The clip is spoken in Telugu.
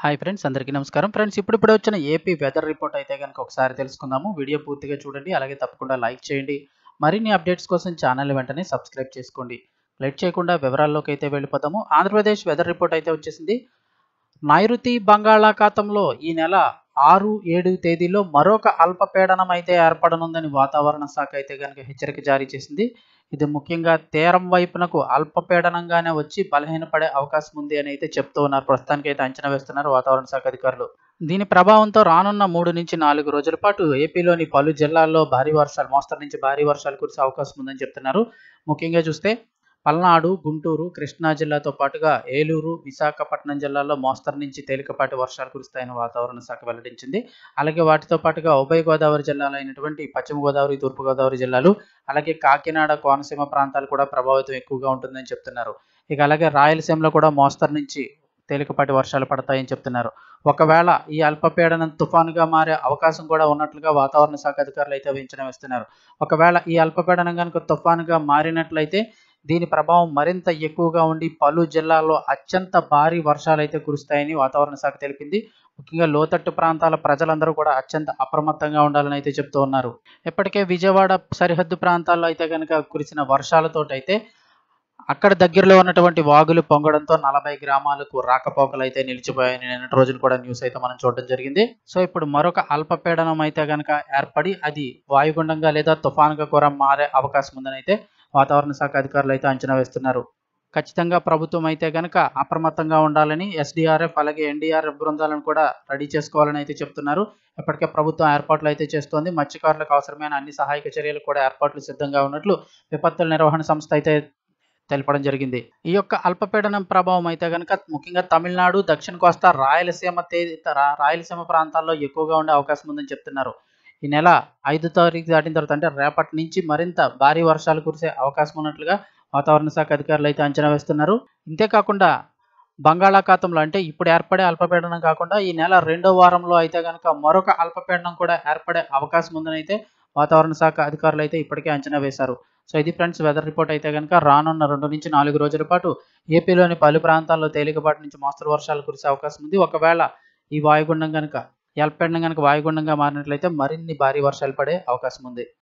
హాయ్ ఫ్రెండ్స్ అందరికీ నమస్కారం ఫ్రెండ్స్ ఇప్పుడిప్పుడే వచ్చిన ఏపీ వెదర్ రిపోర్ట్ అయితే కనుక ఒకసారి తెలుసుకుందాము వీడియో పూర్తిగా చూడండి అలాగే తప్పకుండా లైక్ చేయండి మరిన్ని అప్డేట్స్ కోసం ఛానల్ వెంటనే సబ్స్క్రైబ్ చేసుకోండి లేట్ చేయకుండా వివరాల్లోకి అయితే వెళ్ళిపోతాము ఆంధ్రప్రదేశ్ వెదర్ రిపోర్ట్ అయితే వచ్చేసింది నైరుతి బంగాళాఖాతంలో ఈ నెల ఆరు ఏడు తేదీలో మరొక అల్పపీడనం అయితే ఏర్పడనుందని వాతావరణ శాఖ అయితే కనుక హెచ్చరిక జారీ చేసింది ఇది ముఖ్యంగా తీరం వైపునకు అల్పపీడనంగానే వచ్చి బలహీనపడే అవకాశం ఉంది అని అయితే చెప్తూ ఉన్నారు ప్రస్తుతానికి అయితే అంచనా వేస్తున్నారు వాతావరణ శాఖ అధికారులు దీని ప్రభావంతో రానున్న మూడు నుంచి నాలుగు రోజుల పాటు ఏపీలోని పలు జిల్లాల్లో భారీ వర్షాలు మోస్తరు నుంచి భారీ వర్షాలు కురిసే అవకాశం ఉందని చెప్తున్నారు ముఖ్యంగా చూస్తే పల్నాడు గుంటూరు కృష్ణా జిల్లాతో పాటుగా ఏలూరు విశాఖపట్నం జిల్లాల్లో మోస్తరు నుంచి తేలికపాటి వర్షాలు కురుస్తాయని వాతావరణ శాఖ వెల్లడించింది అలాగే వాటితో పాటుగా ఉభయ గోదావరి జిల్లాలు అయినటువంటి పశ్చిమ గోదావరి తూర్పు గోదావరి జిల్లాలు అలాగే కాకినాడ కోనసీమ ప్రాంతాలు కూడా ప్రభావితం ఎక్కువగా ఉంటుందని చెప్తున్నారు ఇక అలాగే రాయలసీమలో కూడా మోస్తరు నుంచి తేలికపాటి వర్షాలు పడతాయని చెప్తున్నారు ఒకవేళ ఈ అల్పపీడనం తుఫానుగా మారే అవకాశం కూడా ఉన్నట్లుగా వాతావరణ శాఖ అధికారులు అయితే అంచనా వేస్తున్నారు ఒకవేళ ఈ అల్పపీడనం కనుక తుఫానుగా మారినట్లయితే దీని ప్రభావం మరింత ఎక్కువగా ఉండి పలు జిల్లాల్లో అత్యంత భారీ వర్షాలు అయితే కురుస్తాయని వాతావరణ శాఖ తెలిపింది ముఖ్యంగా లోతట్టు ప్రాంతాల ప్రజలందరూ కూడా అత్యంత అప్రమత్తంగా ఉండాలని అయితే చెప్తూ ఉన్నారు ఇప్పటికే విజయవాడ సరిహద్దు ప్రాంతాల్లో అయితే కనుక కురిసిన వర్షాలతో అయితే అక్కడ దగ్గరలో ఉన్నటువంటి వాగులు పొంగడంతో నలభై గ్రామాలకు రాకపోకలు అయితే నిలిచిపోయాయని నిన్నటి రోజున కూడా న్యూస్ అయితే మనం చూడడం జరిగింది సో ఇప్పుడు మరొక అల్పపీడనం అయితే కనుక ఏర్పడి అది వాయుగుండంగా లేదా తుఫానుగా కూడా మారే అవకాశం ఉందని అయితే వాతావరణ శాఖ అధికారులు అయితే అంచనా వేస్తున్నారు ఖచ్చితంగా ప్రభుత్వం అయితే కనుక అప్రమత్తంగా ఉండాలని ఎస్డిఆర్ఎఫ్ అలాగే ఎన్డీఆర్ఎఫ్ బృందాలను కూడా రెడీ చేసుకోవాలని అయితే చెప్తున్నారు ఇప్పటికే ప్రభుత్వం ఏర్పాట్లు అయితే చేస్తోంది మత్స్యకారులకు అవసరమైన అన్ని సహాయక చర్యలు కూడా ఏర్పాట్లు సిద్ధంగా ఉన్నట్లు విపత్తుల నిర్వహణ సంస్థ అయితే తెలపడం జరిగింది ఈ యొక్క అల్పపీడనం ప్రభావం అయితే కనుక ముఖ్యంగా తమిళనాడు దక్షిణ కోస్తా రాయలసీమ తేదీ రాయలసీమ ప్రాంతాల్లో ఎక్కువగా ఉండే అవకాశం ఉందని చెప్తున్నారు ఈ నెల ఐదు తారీఖు దాటిన తర్వాత అంటే రేపటి నుంచి మరింత భారీ వర్షాలు కురిసే అవకాశం ఉన్నట్లుగా వాతావరణ శాఖ అధికారులు అయితే అంచనా వేస్తున్నారు ఇంతేకాకుండా బంగాళాఖాతంలో అంటే ఇప్పుడు ఏర్పడే అల్పపీడనం కాకుండా ఈ నెల రెండో వారంలో అయితే కనుక మరొక అల్పపీడనం కూడా ఏర్పడే అవకాశం ఉందని అయితే వాతావరణ శాఖ అధికారులు అయితే ఇప్పటికే అంచనా వేశారు సో ఇది ఫ్రెండ్స్ వెదర్ రిపోర్ట్ అయితే కనుక రానున్న రెండు నుంచి నాలుగు రోజుల పాటు ఏపీలోని పలు ప్రాంతాల్లో తేలికపాటి నుంచి మోస్తరు వర్షాలు కురిసే అవకాశం ఉంది ఒకవేళ ఈ వాయుగుండం కనుక అల్పపీడనం కనుక వాయుగుండంగా మారినట్లయితే మరిన్ని భారీ వర్షాలు పడే అవకాశం ఉంది